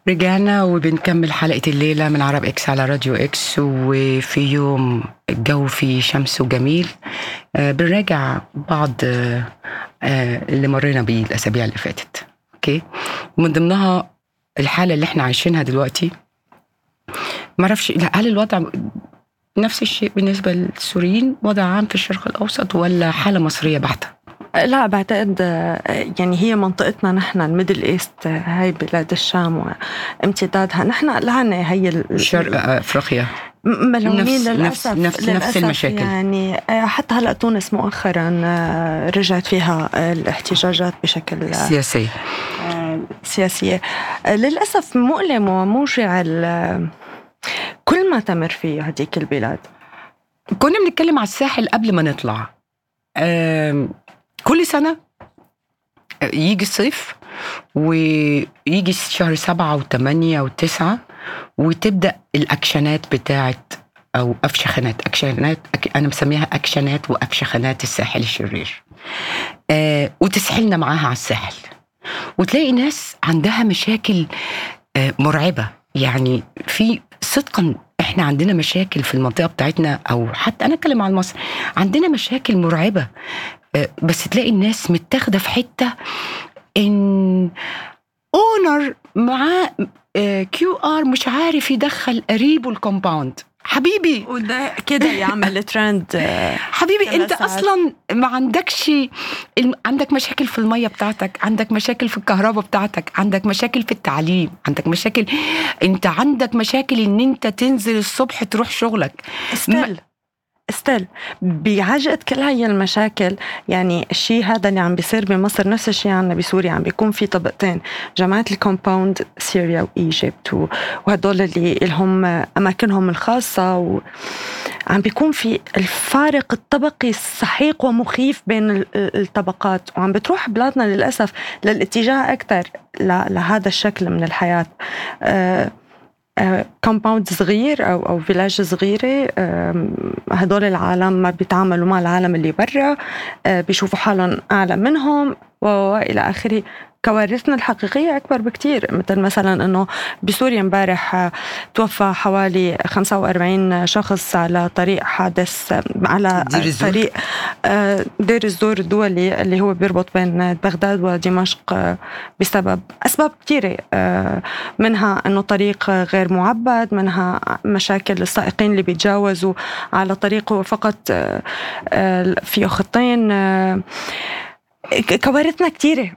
رجعنا وبنكمل حلقة الليلة من عرب اكس على راديو اكس وفي يوم الجو فيه شمس وجميل آه بنراجع بعض آه آه اللي مرينا بيه الأسابيع اللي فاتت اوكي من ضمنها الحالة اللي احنا عايشينها دلوقتي معرفش لا هل الوضع نفس الشيء بالنسبة للسوريين وضع عام في الشرق الأوسط ولا حالة مصرية بحتة؟ لا بعتقد يعني هي منطقتنا نحن الميدل ايست هاي بلاد الشام وامتدادها نحن لعنا هي شرق افريقيا ملعونين نفس- للاسف نفس- نفس- نفس للأسف المشاكل. يعني حتى هلا تونس مؤخرا رجعت فيها الاحتجاجات بشكل سياسية سياسيه للاسف مؤلم وموجع ال- كل ما تمر فيه هذيك البلاد كنا بنتكلم على الساحل قبل ما نطلع آم، كل سنة يجي الصيف ويجي شهر سبعة وثمانية وتسعة وتبدأ الأكشنات بتاعت أو أفشخانات أكشنات أك- أنا مسميها أكشنات وأفشخانات الساحل الشرير آه وتسحلنا معاها على الساحل وتلاقي ناس عندها مشاكل آه مرعبة يعني في صدقا احنا عندنا مشاكل في المنطقة بتاعتنا أو حتى أنا أتكلم عن مصر عندنا مشاكل مرعبة آه، بس تلاقي الناس متاخده في حته ان اونر معاه كيو ار مش عارف يدخل قريبه الكومباوند حبيبي وده كده يعمل ترند حبيبي ثلاث انت ساعات. اصلا ما عندكش الم- عندك مشاكل في الميه بتاعتك عندك مشاكل في الكهرباء بتاعتك عندك مشاكل في التعليم عندك مشاكل انت عندك مشاكل ان انت تنزل الصبح تروح شغلك ستيل ستيل بعجقة كل هاي المشاكل يعني الشيء هذا اللي عم بيصير بمصر نفس الشيء عنا بسوريا عم بيكون في طبقتين جماعة الكومباوند سوريا وإيجيبت و- وهدول اللي لهم أماكنهم الخاصة و عم بيكون في الفارق الطبقي السحيق ومخيف بين ال- ال- الطبقات وعم بتروح بلادنا للأسف للاتجاه أكثر ل- لهذا الشكل من الحياة آه، كومباوند صغير او او فيلاج صغيره آم، هدول العالم ما بيتعاملوا مع العالم اللي برا آه، بيشوفوا حالهم اعلى منهم و- والى اخره كوارثنا الحقيقية أكبر بكتير مثل مثلا أنه بسوريا امبارح آه، توفى حوالي 45 شخص على طريق حادث آه، على دير الزور. طريق آه، دير الزور الدولي اللي هو بيربط بين بغداد ودمشق آه، بسبب أسباب كثيرة آه، منها انه طريق غير معبد منها مشاكل السائقين اللي بيتجاوزوا على طريقه فقط آه، آه، فيه خطين آه، ك- كوارثنا كثيره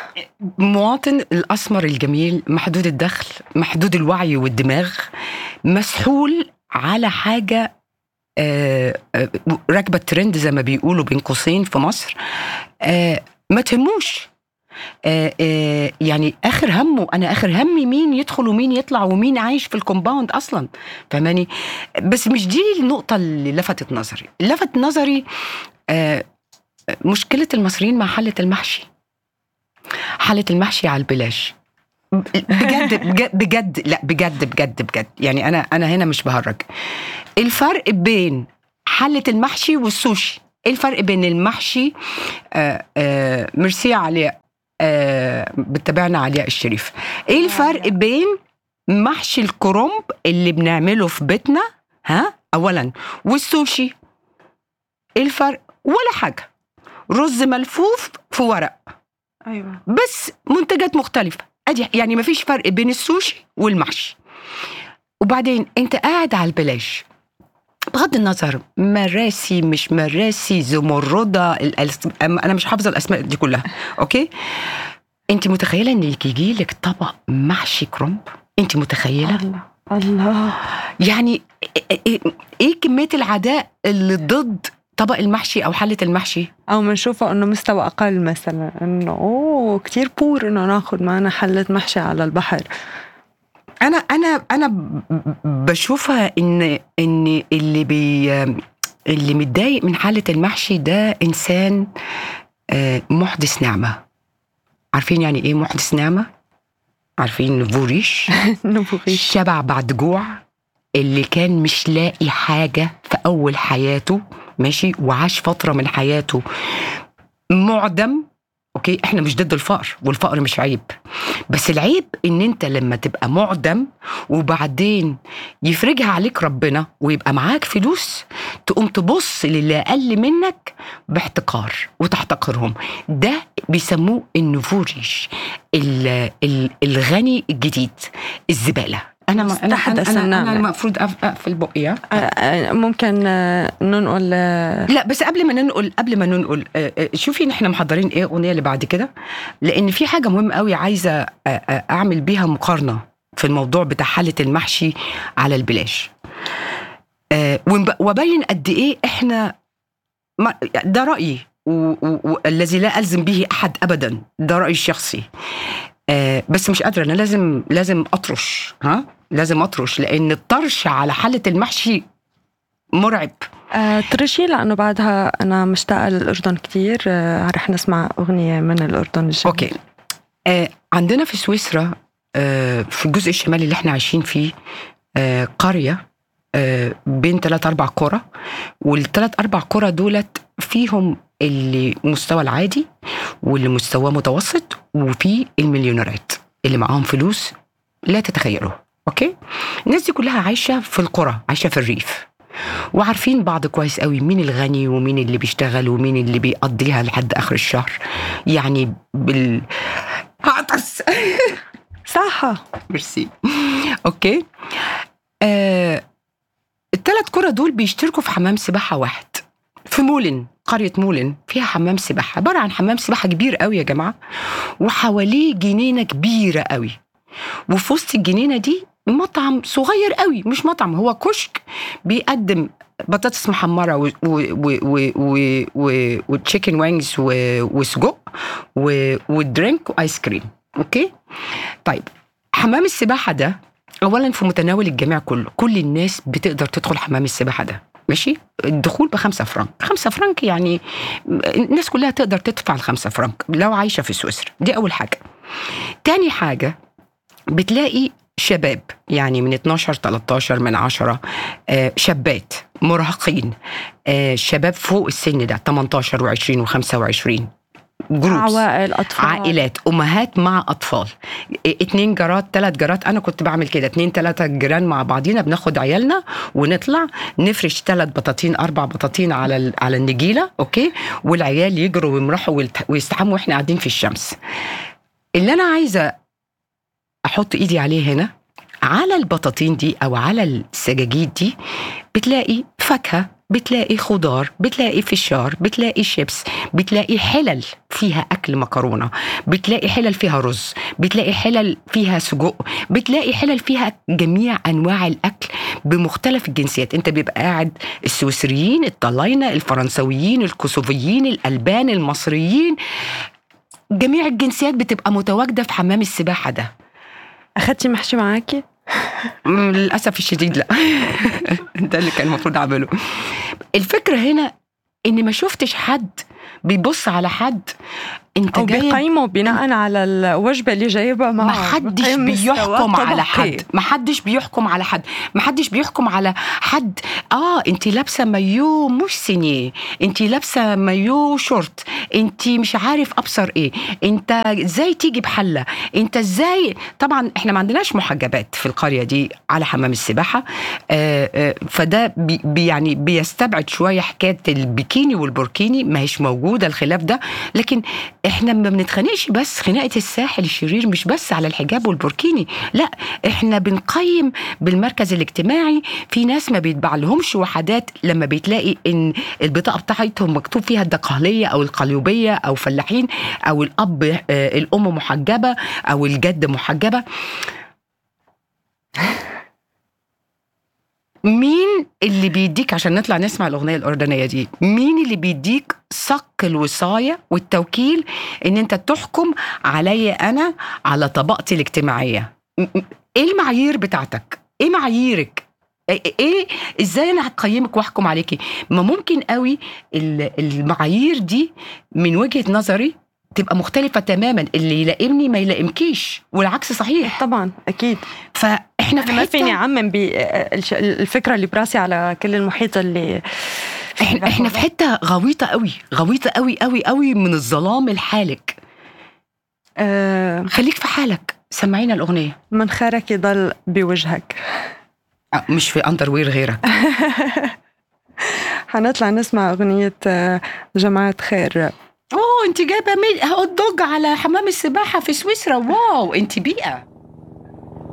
مواطن الاسمر الجميل محدود الدخل محدود الوعي والدماغ مسحول على حاجه آه، آه، راكبه الترند زي ما بيقولوا بين قوسين في مصر آه، ما تهموش آه، آه، يعني اخر همه انا اخر همي مين يدخل ومين يطلع ومين عايش في الكومباوند اصلا فاهماني بس مش دي النقطه اللي لفتت نظري لفت نظري آه، مشكله المصريين مع حله المحشي حالة المحشي على البلاش بجد بجد بجد لا بجد بجد بجد يعني انا انا هنا مش بهرج الفرق بين حلة المحشي والسوشي ايه الفرق بين المحشي آه آه ميرسي علياء آه بتتابعنا علياء الشريف ايه الفرق بين محشي الكرنب اللي بنعمله في بيتنا ها اولا والسوشي ايه الفرق ولا حاجه رز ملفوف في ورق ايوه بس منتجات مختلفة ادي يعني مفيش فرق بين السوشي والمحشي وبعدين انت قاعد على البلاش بغض النظر مراسي مش مراسي زمردة الأس- انا مش حافظة الاسماء دي كلها اوكي انت متخيلة ان يجي لك طبق محشي كرنب انت متخيلة الله الله يعني إيه- إيه- ايه كمية العداء اللي ضد طبق المحشي او حلة المحشي او بنشوفه انه مستوى اقل مثلا انه اوه كثير بور انه ناخذ معنا حله محشي على البحر انا انا انا ب- ب- بشوفها ان ان اللي بي اللي متضايق من حاله المحشي ده انسان آه، محدث نعمه عارفين يعني ايه محدث نعمه عارفين فوريش نبغي شبع بعد جوع اللي كان مش لاقي حاجه في اول حياته ماشي وعاش فتره من حياته معدم اوكي احنا مش ضد الفقر والفقر مش عيب بس العيب ان انت لما تبقى معدم وبعدين يفرجها عليك ربنا ويبقى معاك فلوس تقوم تبص للي اقل منك باحتقار وتحتقرهم ده بيسموه النفوريش ال- ال- الغني الجديد الزباله انا ما انا مستحدث انا, أنا, النعمة. أنا المفروض أف- اقفل بقي ها؟ آه، آه، ممكن آه، ننقل آه، لا بس قبل ما ننقل قبل ما ننقل آه، آه، شوفي احنا محضرين ايه الاغنيه اللي بعد كده لان في حاجه مهمه قوي عايزه آه، آه، اعمل بيها مقارنه في الموضوع بتاع حاله المحشي على البلاش آه، ونب- وابين قد ايه احنا ما- ده رايي و- و- والذي لا الزم به احد ابدا ده رايي الشخصي آه، بس مش قادره انا لازم لازم اطرش ها لازم اطرش لان الطرش على حاله المحشي مرعب آه، ترشي لأنه بعدها أنا مشتاقة للأردن كتير آه، رح نسمع أغنية من الأردن الجميل اوكي آه عندنا في سويسرا آه في الجزء الشمالي اللي احنا عايشين فيه آه قريه آه بين ثلاث اربع قرى والثلاث اربع قرى دولت فيهم اللي مستوى العادي واللي مستواه متوسط وفي المليونيرات اللي معاهم فلوس لا تتخيلوا اوكي الناس دي كلها عايشه في القرى عايشه في الريف وعارفين بعض كويس قوي مين الغني ومين اللي بيشتغل ومين اللي بيقضيها لحد اخر الشهر يعني بال هعطس صح ميرسي اوكي آه الثلاث قرى دول بيشتركوا في حمام سباحه واحد في مولن قرية مولن فيها حمام سباحة عبارة عن حمام سباحة كبير قوي يا جماعة وحواليه جنينة كبيرة قوي وفي وسط الجنينة دي مطعم صغير قوي مش مطعم هو كشك بيقدم بطاطس محمرة و- و- و- و- و- و- وتشيكن وينجز و- وسجق و- ودرينك وايس كريم اوكي طيب حمام السباحة ده أولا في متناول الجميع كله كل الناس بتقدر تدخل حمام السباحة ده ماشي الدخول بخمسة فرنك خمسة فرنك يعني الناس كلها تقدر تدفع الخمسة فرنك لو عايشة في سويسرا دي أول حاجة تاني حاجة بتلاقي شباب يعني من 12 13 من 10 آه شابات مراهقين آه شباب فوق السن ده 18 و20 و25 جروبس عوائل أطفال عائلات امهات مع اطفال إيه، اتنين جارات تلات جارات انا كنت بعمل كده اتنين تلاتة جيران مع بعضينا بناخد عيالنا ونطلع نفرش تلات بطاطين اربع بطاطين على ال- على النجيله اوكي والعيال يجروا ويمرحوا ويلت- ويستحموا واحنا قاعدين في الشمس اللي انا عايزه احط ايدي عليه هنا على البطاطين دي او على السجاجيد دي بتلاقي فاكهه بتلاقي خضار بتلاقي فشار بتلاقي شيبس بتلاقي حلل فيها اكل مكرونه بتلاقي حلل فيها رز بتلاقي حلل فيها سجق بتلاقي حلل فيها جميع انواع الاكل بمختلف الجنسيات انت بيبقى قاعد السويسريين الطلاينه الفرنسويين الكوسوفيين الالبان المصريين جميع الجنسيات بتبقى متواجده في حمام السباحه ده أخدتي محشي معاكي؟ مم، للاسف الشديد لا ده اللي كان المفروض اعمله الفكره هنا اني ما شفتش حد بيبص على حد انت أو جايب بيقيموا بناء على الوجبة اللي جايبها معه ما حدش بقيم مستوى بيحكم على طبقي. حد ما حدش بيحكم على حد ما حدش بيحكم على حد اه انت لابسه مايو مش سينيه انت لابسه مايو شورت انت مش عارف ابصر ايه انت ازاي تيجي بحله انت ازاي طبعا احنا ما عندناش محجبات في القريه دي على حمام السباحه آه آه فده بي بي- يعني بيستبعد شويه حكايه البيكيني والبوركيني ما هيش موجوده الخلاف ده لكن احنا ما بنتخانقش بس خناقه الساحل الشرير مش بس على الحجاب والبوركيني لا احنا بنقيم بالمركز الاجتماعي في ناس ما بيتباع لهمش وحدات لما بتلاقي ان البطاقه بتاعتهم مكتوب فيها الدقهليه او القليوبيه او فلاحين او الاب آه، الام محجبه او الجد محجبه مين اللي بيديك عشان نطلع نسمع الاغنيه الاردنيه دي مين اللي بيديك صك الوصايه والتوكيل ان انت تحكم عليا انا على طبقتي الاجتماعيه م- م- ايه المعايير بتاعتك ايه معاييرك ايه إيه- ازاي انا هقيمك واحكم عليكي ما ممكن قوي ال- المعايير دي من وجهه نظري تبقى مختلفه تماما اللي يلائمني ما يلائمكيش والعكس صحيح طبعا أكيد فاحنا في ما فيني حته أعمم بالفكرة اللي براسي على كل المحيط اللي احنا احنا في حته غويطه قوي غويطه قوي قوي قوي من الظلام الحالك آه خليك في حالك سمعينا الاغنيه منخرك يضل بوجهك آه، مش في اندروير غيرك حنطلع نسمع أغنية آه، جماعة خير اوه انت جايبه مي- هوت دوج على حمام السباحه في سويسرا واو انت بيئه